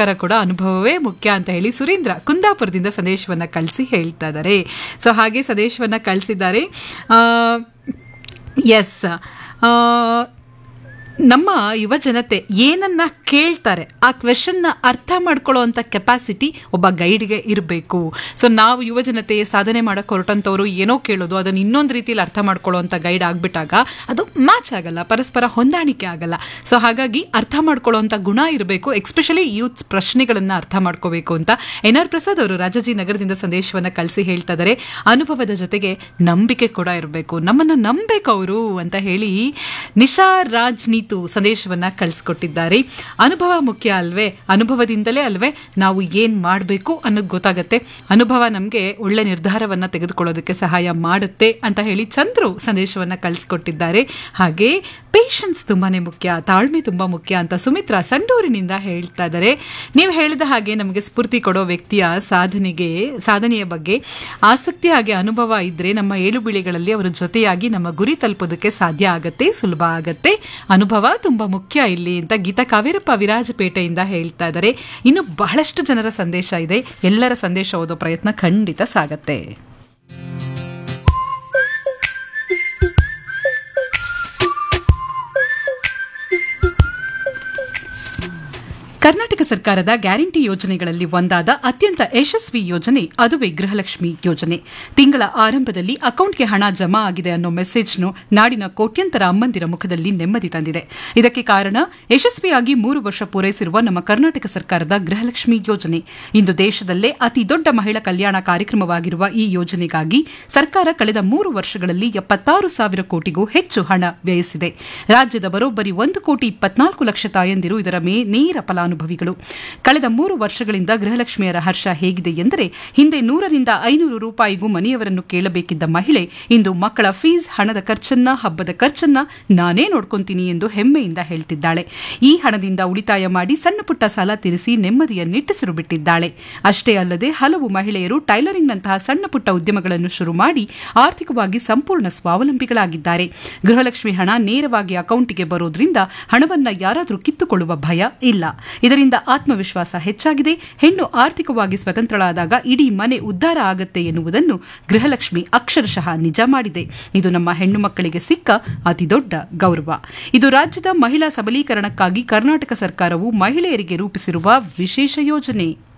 ಪ್ರಕಾರ ಕೂಡ ಅನುಭವವೇ ಮುಖ್ಯ ಅಂತ ಹೇಳಿ ಸುರೇಂದ್ರ ಕುಂದಾಪುರದಿಂದ ಸಂದೇಶವನ್ನ ಕಳಿಸಿ ಹೇಳ್ತಾ ಇದ್ದಾರೆ ಸೊ ಹಾಗೆ ಸಂದೇಶವನ್ನ ಕಳಿಸಿದ್ದಾರೆ ಎಸ್ ನಮ್ಮ ಯುವ ಜನತೆ ಏನನ್ನ ಕೇಳ್ತಾರೆ ಆ ಕ್ವೆಶನ್ನ ಅರ್ಥ ಮಾಡ್ಕೊಳ್ಳೋವಂಥ ಕೆಪಾಸಿಟಿ ಒಬ್ಬ ಗೈಡ್ಗೆ ಇರಬೇಕು ಸೊ ನಾವು ಯುವ ಜನತೆ ಸಾಧನೆ ಮಾಡಕ್ಕೆ ಹೊರಟಂಥವ್ರು ಏನೋ ಕೇಳೋದು ಅದನ್ನು ಇನ್ನೊಂದು ರೀತಿಯಲ್ಲಿ ಅರ್ಥ ಮಾಡ್ಕೊಳ್ಳೋವಂಥ ಗೈಡ್ ಆಗಿಬಿಟ್ಟಾಗ ಅದು ಮ್ಯಾಚ್ ಆಗಲ್ಲ ಪರಸ್ಪರ ಹೊಂದಾಣಿಕೆ ಆಗಲ್ಲ ಸೊ ಹಾಗಾಗಿ ಅರ್ಥ ಮಾಡ್ಕೊಳ್ಳೋವಂಥ ಗುಣ ಇರಬೇಕು ಎಕ್ಸ್ಪೆಷಲಿ ಯೂತ್ಸ್ ಪ್ರಶ್ನೆಗಳನ್ನು ಅರ್ಥ ಮಾಡ್ಕೋಬೇಕು ಅಂತ ಎನ್ ಆರ್ ಪ್ರಸಾದ್ ಅವರು ರಾಜಾಜಿ ನಗರದಿಂದ ಸಂದೇಶವನ್ನು ಕಳಿಸಿ ಹೇಳ್ತಾ ಇದ್ದಾರೆ ಅನುಭವದ ಜೊತೆಗೆ ನಂಬಿಕೆ ಕೂಡ ಇರಬೇಕು ನಮ್ಮನ್ನು ನಂಬೇಕು ಅವರು ಅಂತ ಹೇಳಿ ನಿಶಾ ರಾಜ್ ನೀತು ಸಂದೇಶವನ್ನ ಕಳಿಸ್ಕೊಟ್ಟಿದ್ದಾರೆ ಅನುಭವ ಮುಖ್ಯ ಅಲ್ವೇ ಅನುಭವದಿಂದಲೇ ಅಲ್ವೇ ನಾವು ಏನ್ ಮಾಡಬೇಕು ಅನ್ನೋದು ಗೊತ್ತಾಗತ್ತೆ ಅನುಭವ ನಮಗೆ ಒಳ್ಳೆ ನಿರ್ಧಾರವನ್ನ ತೆಗೆದುಕೊಳ್ಳೋದಕ್ಕೆ ಸಹಾಯ ಮಾಡುತ್ತೆ ಅಂತ ಹೇಳಿ ಚಂದ್ರು ಸಂದೇಶವನ್ನ ಕಳಿಸ್ಕೊಟ್ಟಿದ್ದಾರೆ ಹಾಗೆ ಪೇಷನ್ಸ್ ತುಂಬಾನೇ ಮುಖ್ಯ ತಾಳ್ಮೆ ತುಂಬಾ ಮುಖ್ಯ ಅಂತ ಸುಮಿತ್ರಾ ಸಂಡೂರಿನಿಂದ ಹೇಳ್ತಾ ಇದ್ದಾರೆ ನೀವು ಹೇಳಿದ ಹಾಗೆ ನಮಗೆ ಸ್ಫೂರ್ತಿ ಕೊಡೋ ವ್ಯಕ್ತಿಯ ಸಾಧನೆಗೆ ಸಾಧನೆಯ ಬಗ್ಗೆ ಆಸಕ್ತಿ ಹಾಗೆ ಅನುಭವ ಇದ್ರೆ ನಮ್ಮ ಏಳು ಬೀಳಿಗಳಲ್ಲಿ ಅವರ ಜೊತೆಯಾಗಿ ನಮ್ಮ ಗುರಿ ತಲುಪೋದಕ್ಕೆ ಸಾಧ್ಯ ಆಗತ್ತೆ ಸುಲಭ ಆಗತ್ತೆ ಅನುಭವ ತುಂಬಾ ಮುಖ್ಯ ಇಲ್ಲಿ ಅಂತ ಗೀತಾ ಕಾವೇರಪ್ಪ ವಿರಾಜಪೇಟೆಯಿಂದ ಹೇಳ್ತಾ ಇದ್ದಾರೆ ಇನ್ನು ಬಹಳಷ್ಟು ಜನರ ಸಂದೇಶ ಇದೆ ಎಲ್ಲರ ಸಂದೇಶ ಓದೋ ಪ್ರಯತ್ನ ಖಂಡಿತ ಸಾಗತ್ತೆ ಕರ್ನಾಟಕ ಸರ್ಕಾರದ ಗ್ಯಾರಂಟಿ ಯೋಜನೆಗಳಲ್ಲಿ ಒಂದಾದ ಅತ್ಯಂತ ಯಶಸ್ವಿ ಯೋಜನೆ ಅದುವೇ ಗೃಹಲಕ್ಷ್ಮಿ ಯೋಜನೆ ತಿಂಗಳ ಆರಂಭದಲ್ಲಿ ಅಕೌಂಟ್ಗೆ ಹಣ ಜಮಾ ಆಗಿದೆ ಅನ್ನೋ ಮೆಸೇಜ್ನು ನಾಡಿನ ಕೋಟ್ಯಂತರ ಅಮ್ಮಂದಿರ ಮುಖದಲ್ಲಿ ನೆಮ್ಮದಿ ತಂದಿದೆ ಇದಕ್ಕೆ ಕಾರಣ ಯಶಸ್ವಿಯಾಗಿ ಮೂರು ವರ್ಷ ಪೂರೈಸಿರುವ ನಮ್ಮ ಕರ್ನಾಟಕ ಸರ್ಕಾರದ ಗೃಹಲಕ್ಷ್ಮಿ ಯೋಜನೆ ಇಂದು ದೇಶದಲ್ಲೇ ಅತಿ ದೊಡ್ಡ ಮಹಿಳಾ ಕಲ್ಯಾಣ ಕಾರ್ಯಕ್ರಮವಾಗಿರುವ ಈ ಯೋಜನೆಗಾಗಿ ಸರ್ಕಾರ ಕಳೆದ ಮೂರು ವರ್ಷಗಳಲ್ಲಿ ಎಪ್ಪತ್ತಾರು ಸಾವಿರ ಕೋಟಿಗೂ ಹೆಚ್ಚು ಹಣ ವ್ಯಯಿಸಿದೆ ರಾಜ್ಯದ ಬರೋಬ್ಬರಿ ಒಂದು ಕೋಟಿ ಇಪ್ಪತ್ನಾಲ್ಕು ಲಕ್ಷ ತಾಯಂದಿರು ಇದರ ಮೇ ನೇರ ಫಲಾನುಭವಿಗಳು ಕಳೆದ ಮೂರು ವರ್ಷಗಳಿಂದ ಗೃಹಲಕ್ಷ್ಮಿಯರ ಹರ್ಷ ಹೇಗಿದೆ ಎಂದರೆ ಹಿಂದೆ ನೂರರಿಂದ ಐನೂರು ರೂಪಾಯಿಗೂ ಮನೆಯವರನ್ನು ಕೇಳಬೇಕಿದ್ದ ಮಹಿಳೆ ಇಂದು ಮಕ್ಕಳ ಫೀಸ್ ಹಣದ ಖರ್ಚನ್ನ ಹಬ್ಬದ ಖರ್ಚನ್ನ ನಾನೇ ನೋಡ್ಕೊಂತೀನಿ ಎಂದು ಹೆಮ್ಮೆಯಿಂದ ಹೇಳ್ತಿದ್ದಾಳೆ ಈ ಹಣದಿಂದ ಉಳಿತಾಯ ಮಾಡಿ ಸಣ್ಣ ಪುಟ್ಟ ಸಾಲ ತೀರಿಸಿ ನೆಮ್ಮದಿಯ ನಿಟ್ಟುಸಿರು ಬಿಟ್ಟಿದ್ದಾಳೆ ಅಷ್ಟೇ ಅಲ್ಲದೆ ಹಲವು ಮಹಿಳೆಯರು ಟೈಲರಿಂಗ್ನಂತಹ ಸಣ್ಣ ಪುಟ್ಟ ಉದ್ಯಮಗಳನ್ನು ಶುರು ಮಾಡಿ ಆರ್ಥಿಕವಾಗಿ ಸಂಪೂರ್ಣ ಸ್ವಾವಲಂಬಿಗಳಾಗಿದ್ದಾರೆ ಗೃಹಲಕ್ಷ್ಮಿ ಹಣ ನೇರವಾಗಿ ಅಕೌಂಟಿಗೆ ಬರೋದ್ರಿಂದ ಹಣವನ್ನ ಯಾರಾದರೂ ಕಿತ್ತುಕೊಳ್ಳುವ ಭಯ ಇಲ್ಲ ಇದರಿಂದ ಆತ್ಮವಿಶ್ವಾಸ ಹೆಚ್ಚಾಗಿದೆ ಹೆಣ್ಣು ಆರ್ಥಿಕವಾಗಿ ಸ್ವತಂತ್ರಳಾದಾಗ ಇಡೀ ಮನೆ ಉದ್ಧಾರ ಆಗತ್ತೆ ಎನ್ನುವುದನ್ನು ಗೃಹಲಕ್ಷ್ಮಿ ಅಕ್ಷರಶಃ ನಿಜ ಮಾಡಿದೆ ಇದು ನಮ್ಮ ಹೆಣ್ಣು ಮಕ್ಕಳಿಗೆ ಸಿಕ್ಕ ಅತಿದೊಡ್ಡ ಗೌರವ ಇದು ರಾಜ್ಯದ ಮಹಿಳಾ ಸಬಲೀಕರಣಕ್ಕಾಗಿ ಕರ್ನಾಟಕ ಸರ್ಕಾರವು ಮಹಿಳೆಯರಿಗೆ ರೂಪಿಸಿರುವ ವಿಶೇಷ ಯೋಜನೆ